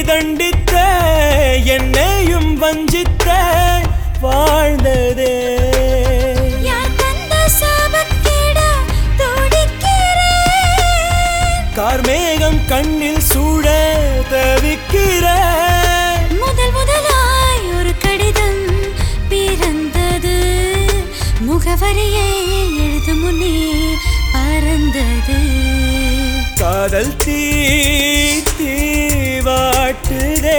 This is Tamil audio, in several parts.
தண்டித்த என்னையும் வஞ்சித்த வாழ்ந்ததே யார் தந்த சாபக்கேட துடிக்கிறேன் கார்மேகம் கண்ணில் சூழ தவிக்கிறேன் முதல் முதலாய் ஒரு கடிதம் பிறந்தது முகவரியை எழுது முன்னே பறந்தது காதல் தீ தீவாட்டுதே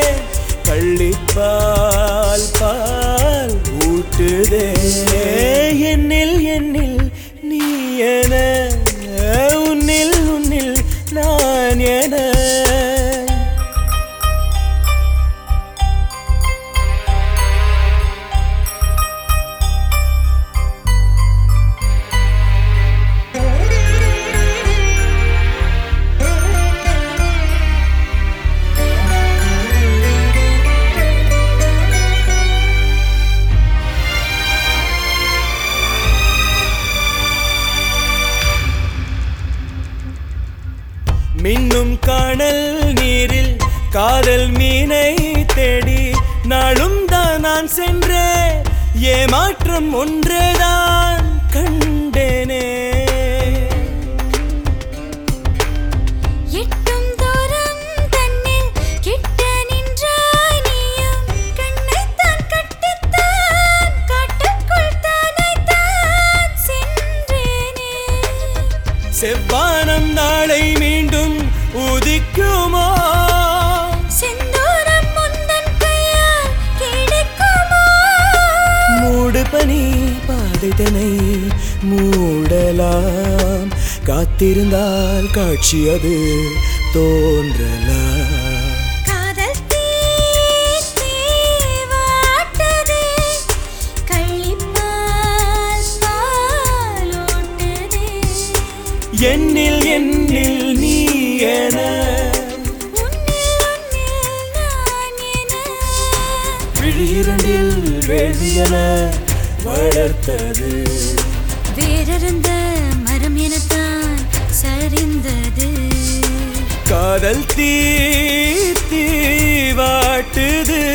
கள்ளிப்பால் பால் ஊட்டுதே என்னில் என்னில் நீ என உன்னில் உன்னில் நான் என மின்னும் காணல் நீரில் காதல் மீனை தேடி நாளும் தான் நான் சென்றேன் ஏமாற்றம் ஒன்றேதான் கண்டேனே எட்டும் தூரம் தன்னில் கிட்ட நின்றாய் நீயும் கண்ணைத்தான் கட்டித்தான் காட்டுக்குள் தானைத்தான் சென்றேனே செவ்வானம் நாளை மீண்டும் உதிக்குமோ செந்தூரம் முந்தன் கையால் கிடைக்குமோ மூடு பனி பாதைதனை மூடலாம் காத்திருந்தால் காட்சி அது தோன்றலாம் காதல் தீ தீவாட்டுதே கள்ளிப்பால் பாலோட்டுதே என்னில் என்னில் நீ என உன்னில் உன்னில் நான் என விழியிரண்டில் வேள்வியென வளர்த்தது வேறறுந்த மரம் எனத்தான் சரிந்தது காதல் தீ தீவாட்டுது